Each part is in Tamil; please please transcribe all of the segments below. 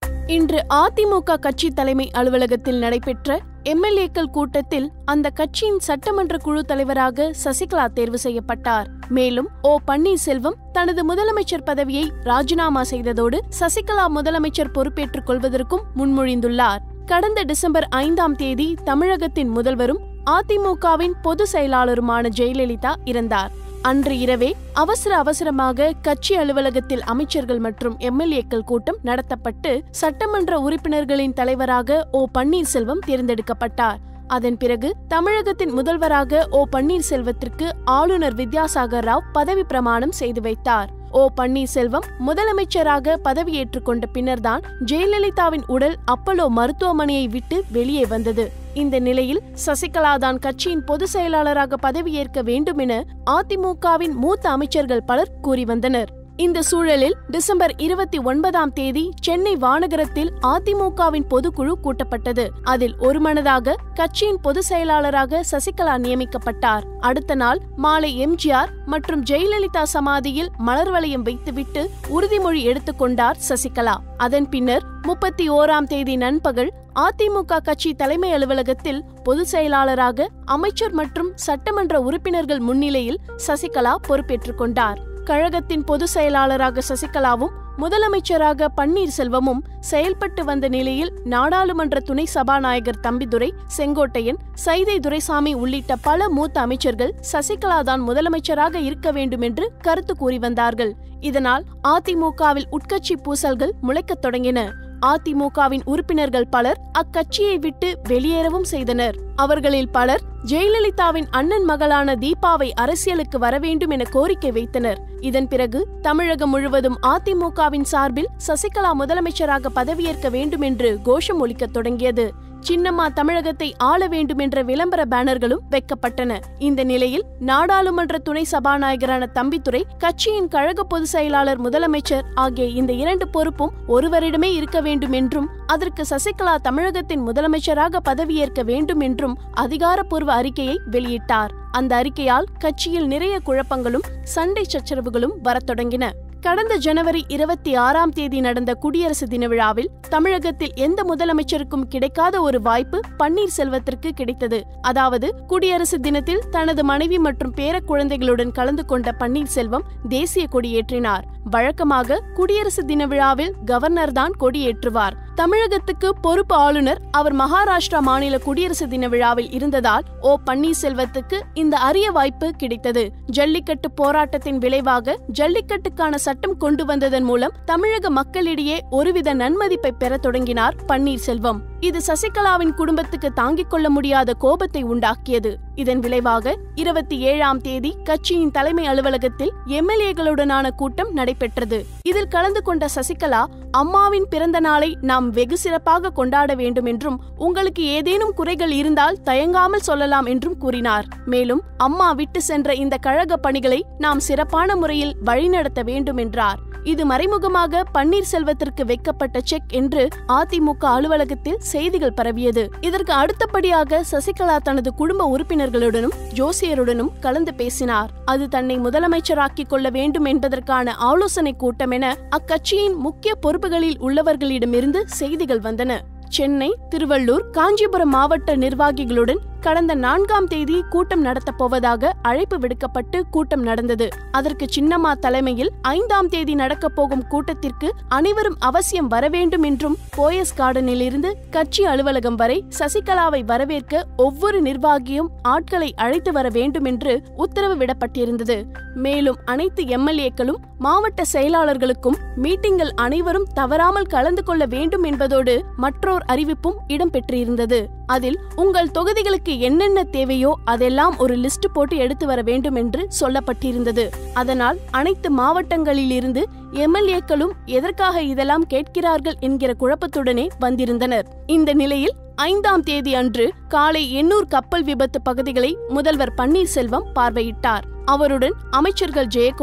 இன்று அதிமுக கட்சி தலைமை அலுவலகத்தில் நடைபெற்ற எம்எல்ஏக்கள் கூட்டத்தில் அந்த கட்சியின் சட்டமன்ற குழு தலைவராக சசிகலா தேர்வு செய்யப்பட்டார் மேலும் ஓ பன்னீர்செல்வம் தனது முதலமைச்சர் பதவியை ராஜினாமா செய்ததோடு சசிகலா முதலமைச்சர் பொறுப்பேற்றுக் கொள்வதற்கும் முன்மொழிந்துள்ளார் கடந்த டிசம்பர் ஐந்தாம் தேதி தமிழகத்தின் முதல்வரும் அதிமுகவின் பொதுச் செயலாளருமான ஜெயலலிதா இறந்தார் அன்று இரவே அவசர அவசரமாக கட்சி அலுவலகத்தில் அமைச்சர்கள் மற்றும் எம்எல்ஏக்கள் கூட்டம் நடத்தப்பட்டு சட்டமன்ற உறுப்பினர்களின் தலைவராக ஓ பன்னீர்செல்வம் தேர்ந்தெடுக்கப்பட்டார் அதன் பிறகு தமிழகத்தின் முதல்வராக ஓ பன்னீர்செல்வத்திற்கு ஆளுநர் வித்யாசாகர் ராவ் பதவி பிரமாணம் செய்து வைத்தார் ஓ பன்னீர்செல்வம் முதலமைச்சராக பதவியேற்றுக் கொண்ட பின்னர்தான் ஜெயலலிதாவின் உடல் அப்பலோ மருத்துவமனையை விட்டு வெளியே வந்தது இந்த நிலையில் சசிகலா தான் கட்சியின் பொதுச் செயலாளராக பதவியேற்க வேண்டும் என அதிமுகவின் மூத்த அமைச்சர்கள் பலர் கூறி வந்தனர் இந்த சூழலில் டிசம்பர் இருபத்தி ஒன்பதாம் தேதி சென்னை வானகரத்தில் அதிமுகவின் பொதுக்குழு கூட்டப்பட்டது அதில் ஒருமனதாக கட்சியின் பொதுச் செயலாளராக சசிகலா நியமிக்கப்பட்டார் அடுத்த நாள் மாலை எம்ஜிஆர் மற்றும் ஜெயலலிதா சமாதியில் மலர் வளையம் வைத்துவிட்டு உறுதிமொழி எடுத்துக்கொண்டார் சசிகலா அதன் பின்னர் முப்பத்தி ஓராம் தேதி நண்பகல் அதிமுக கட்சி தலைமை அலுவலகத்தில் பொதுச் செயலாளராக அமைச்சர் மற்றும் சட்டமன்ற உறுப்பினர்கள் முன்னிலையில் சசிகலா பொறுப்பேற்றுக் கொண்டார் கழகத்தின் பொதுச் செயலாளராக சசிகலாவும் முதலமைச்சராக பன்னீர்செல்வமும் செயல்பட்டு வந்த நிலையில் நாடாளுமன்ற துணை சபாநாயகர் தம்பிதுரை செங்கோட்டையன் சைதை துரைசாமி உள்ளிட்ட பல மூத்த அமைச்சர்கள் சசிகலா தான் முதலமைச்சராக இருக்க வேண்டும் என்று கருத்து கூறி வந்தார்கள் இதனால் அதிமுகவில் உட்கட்சி பூசல்கள் முளைக்கத் தொடங்கின அதிமுகவின் உறுப்பினர்கள் பலர் அக்கட்சியை விட்டு வெளியேறவும் செய்தனர் அவர்களில் பலர் ஜெயலலிதாவின் அண்ணன் மகளான தீபாவை அரசியலுக்கு வரவேண்டும் என கோரிக்கை வைத்தனர் இதன் பிறகு தமிழகம் முழுவதும் அதிமுகவின் சார்பில் சசிகலா முதலமைச்சராக பதவியேற்க வேண்டும் என்று கோஷம் ஒலிக்கத் தொடங்கியது சின்னம்மா தமிழகத்தை ஆள வேண்டும் என்ற விளம்பர பேனர்களும் வைக்கப்பட்டன இந்த நிலையில் நாடாளுமன்ற துணை சபாநாயகரான தம்பித்துரை கட்சியின் கழக பொதுச் செயலாளர் முதலமைச்சர் ஆகிய இந்த இரண்டு பொறுப்பும் ஒருவரிடமே இருக்க வேண்டும் என்றும் அதற்கு சசிகலா தமிழகத்தின் முதலமைச்சராக பதவியேற்க வேண்டும் என்றும் அதிகாரப்பூர்வ அறிக்கையை வெளியிட்டார் அந்த அறிக்கையால் கட்சியில் நிறைய குழப்பங்களும் சண்டை சச்சரவுகளும் வரத் தொடங்கின கடந்த ஜனவரி இருபத்தி ஆறாம் தேதி நடந்த குடியரசு தின விழாவில் தமிழகத்தில் எந்த முதலமைச்சருக்கும் கிடைக்காத ஒரு வாய்ப்பு பன்னீர்செல்வத்திற்கு கிடைத்தது அதாவது குடியரசு தினத்தில் தனது மனைவி மற்றும் பேர குழந்தைகளுடன் கலந்து கொண்ட பன்னீர்செல்வம் தேசிய கொடியேற்றினார் வழக்கமாக குடியரசு தின விழாவில் கவர்னர் தான் கொடியேற்றுவார் தமிழகத்துக்கு பொறுப்பு ஆளுநர் அவர் மகாராஷ்டிரா மாநில குடியரசு தின விழாவில் இருந்ததால் ஓ பன்னீர்செல்வத்துக்கு இந்த அரிய வாய்ப்பு கிடைத்தது ஜல்லிக்கட்டு போராட்டத்தின் விளைவாக ஜல்லிக்கட்டுக்கான சட்டம் கொண்டு வந்ததன் மூலம் தமிழக மக்களிடையே ஒருவித நன்மதிப்பை பெறத் தொடங்கினார் பன்னீர்செல்வம் இது சசிகலாவின் குடும்பத்துக்கு தாங்கிக் கொள்ள முடியாத கோபத்தை உண்டாக்கியது இதன் விளைவாக இருபத்தி ஏழாம் தேதி கட்சியின் தலைமை அலுவலகத்தில் எம்எல்ஏகளுடனான கூட்டம் நடைபெற்றது இதில் கலந்து கொண்ட சசிகலா அம்மாவின் பிறந்த நாளை நாம் வெகு சிறப்பாக கொண்டாட வேண்டும் என்றும் உங்களுக்கு ஏதேனும் குறைகள் இருந்தால் தயங்காமல் சொல்லலாம் என்றும் கூறினார் மேலும் அம்மா விட்டு சென்ற இந்த கழக பணிகளை நாம் சிறப்பான முறையில் வழிநடத்த வேண்டும் என்றார் இது மறைமுகமாக பன்னீர்செல்வத்திற்கு வைக்கப்பட்ட செக் என்று அதிமுக அலுவலகத்தில் செய்திகள் பரவியது இதற்கு அடுத்தபடியாக சசிகலா தனது குடும்ப உறுப்பினர்களுடனும் ஜோசியருடனும் கலந்து பேசினார் அது தன்னை முதலமைச்சராக்கிக் கொள்ள வேண்டும் என்பதற்கான ஆலோசனை கூட்டம் என அக்கட்சியின் முக்கிய பொறுப்புகளில் உள்ளவர்களிடமிருந்து செய்திகள் வந்தன சென்னை திருவள்ளூர் காஞ்சிபுரம் மாவட்ட நிர்வாகிகளுடன் கடந்த நான்காம் தேதி கூட்டம் நடத்தப் போவதாக அழைப்பு விடுக்கப்பட்டு கூட்டம் நடந்தது அதற்கு சின்னம்மா தலைமையில் ஐந்தாம் தேதி நடக்கப் போகும் கூட்டத்திற்கு அனைவரும் அவசியம் வரவேண்டும் என்றும் போயஸ் கார்டனில் இருந்து கட்சி அலுவலகம் வரை சசிகலாவை வரவேற்க ஒவ்வொரு நிர்வாகியும் ஆட்களை அழைத்து வர வேண்டும் என்று உத்தரவு விடப்பட்டிருந்தது மேலும் அனைத்து எம்எல்ஏக்களும் மாவட்ட செயலாளர்களுக்கும் மீட்டிங்கில் அனைவரும் தவறாமல் கலந்து கொள்ள வேண்டும் என்பதோடு மற்றோர் அறிவிப்பும் இடம்பெற்றிருந்தது அதில் உங்கள் தொகுதிகளுக்கு என்னென்ன தேவையோ அதெல்லாம் ஒரு லிஸ்ட் போட்டு எடுத்து வர வேண்டும் என்று சொல்லப்பட்டிருந்தது அதனால் அனைத்து மாவட்டங்களிலிருந்து எம்எல்ஏக்களும் எதற்காக இதெல்லாம் கேட்கிறார்கள் என்கிற குழப்பத்துடனே வந்திருந்தனர் இந்த நிலையில் ஐந்தாம் தேதி அன்று காலை எண்ணூர் கப்பல் விபத்து பகுதிகளை முதல்வர் பன்னீர்செல்வம் பார்வையிட்டார் அவருடன் அமைச்சர்கள் ஜெயக்குமார்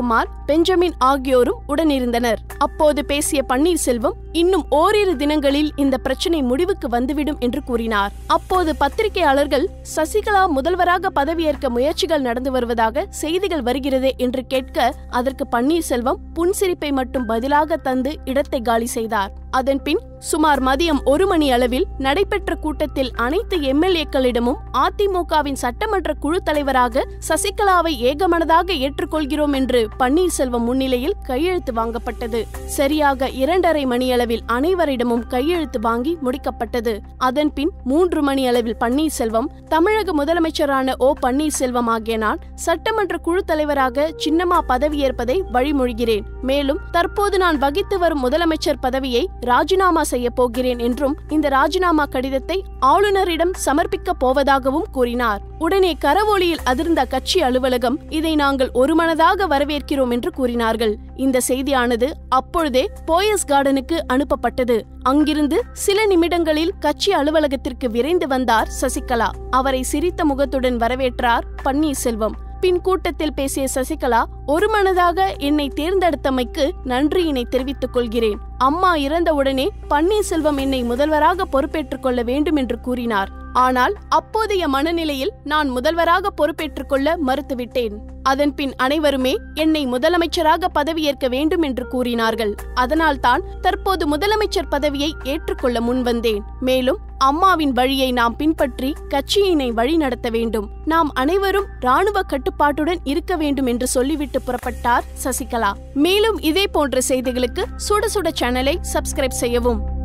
பெஞ்சமின் ஆகியோரும் உடனிருந்தனர் அப்போது பேசிய பன்னீர்செல்வம் இன்னும் ஓரிரு தினங்களில் இந்த பிரச்சனை முடிவுக்கு வந்துவிடும் என்று கூறினார் அப்போது பத்திரிகையாளர்கள் சசிகலா முதல்வராக பதவியேற்க முயற்சிகள் நடந்து வருவதாக செய்திகள் வருகிறதே என்று கேட்க அதற்கு பன்னீர்செல்வம் புன்சிரிப்பை மட்டும் பதிலாக தந்து இடத்தை காலி செய்தார் அதன்பின் சுமார் மதியம் ஒரு மணி அளவில் நடைபெற்ற கூட்டத்தில் அனைத்து எம்எல்ஏக்களிடமும் அதிமுகவின் சட்டமன்ற குழு தலைவராக சசிகலாவை ஏகமனதாக ஏற்றுக்கொள்கிறோம் என்று பன்னீர்செல்வம் முன்னிலையில் கையெழுத்து வாங்கப்பட்டது சரியாக இரண்டரை மணி அளவில் அனைவரிடமும் கையெழுத்து வாங்கி முடிக்கப்பட்டது அதன்பின் மூன்று மணி அளவில் பன்னீர்செல்வம் தமிழக முதலமைச்சரான ஓ பன்னீர்செல்வம் ஆகிய நான் சட்டமன்ற குழு தலைவராக சின்னமா பதவியேற்பதை வழிமொழிகிறேன் மேலும் தற்போது நான் வகித்து வரும் முதலமைச்சர் பதவியை ராஜினாமா செய்ய போகிறேன் என்றும் இந்த ராஜினாமா கடிதத்தை ஆளுநரிடம் சமர்ப்பிக்க போவதாகவும் கூறினார் உடனே கரவொலியில் அதிர்ந்த கட்சி அலுவலகம் இதை நாங்கள் ஒருமனதாக வரவேற்கிறோம் என்று கூறினார்கள் இந்த செய்தியானது அப்பொழுதே போயஸ் கார்டனுக்கு அனுப்பப்பட்டது அங்கிருந்து சில நிமிடங்களில் கட்சி அலுவலகத்திற்கு விரைந்து வந்தார் சசிகலா அவரை சிரித்த முகத்துடன் வரவேற்றார் பன்னீர்செல்வம் பின் கூட்டத்தில் பேசிய சசிகலா ஒருமனதாக என்னை தேர்ந்தெடுத்தமைக்கு நன்றியினை தெரிவித்துக் கொள்கிறேன் அம்மா இறந்தவுடனே பன்னீர்செல்வம் என்னை முதல்வராக பொறுப்பேற்றுக் கொள்ள வேண்டும் என்று கூறினார் ஆனால் அப்போதைய மனநிலையில் நான் முதல்வராக பொறுப்பேற்றுக் கொள்ள மறுத்துவிட்டேன் அதன்பின் அனைவருமே என்னை முதலமைச்சராக பதவியேற்க வேண்டும் என்று கூறினார்கள் அதனால்தான் தற்போது முதலமைச்சர் பதவியை ஏற்றுக்கொள்ள முன்வந்தேன் மேலும் அம்மாவின் வழியை நாம் பின்பற்றி கட்சியினை வழி நடத்த வேண்டும் நாம் அனைவரும் ராணுவ கட்டுப்பாட்டுடன் இருக்க வேண்டும் என்று சொல்லிவிட்டு புறப்பட்டார் சசிகலா மேலும் இதே போன்ற செய்திகளுக்கு சுட சுட சேனலை சப்ஸ்கிரைப் செய்யவும்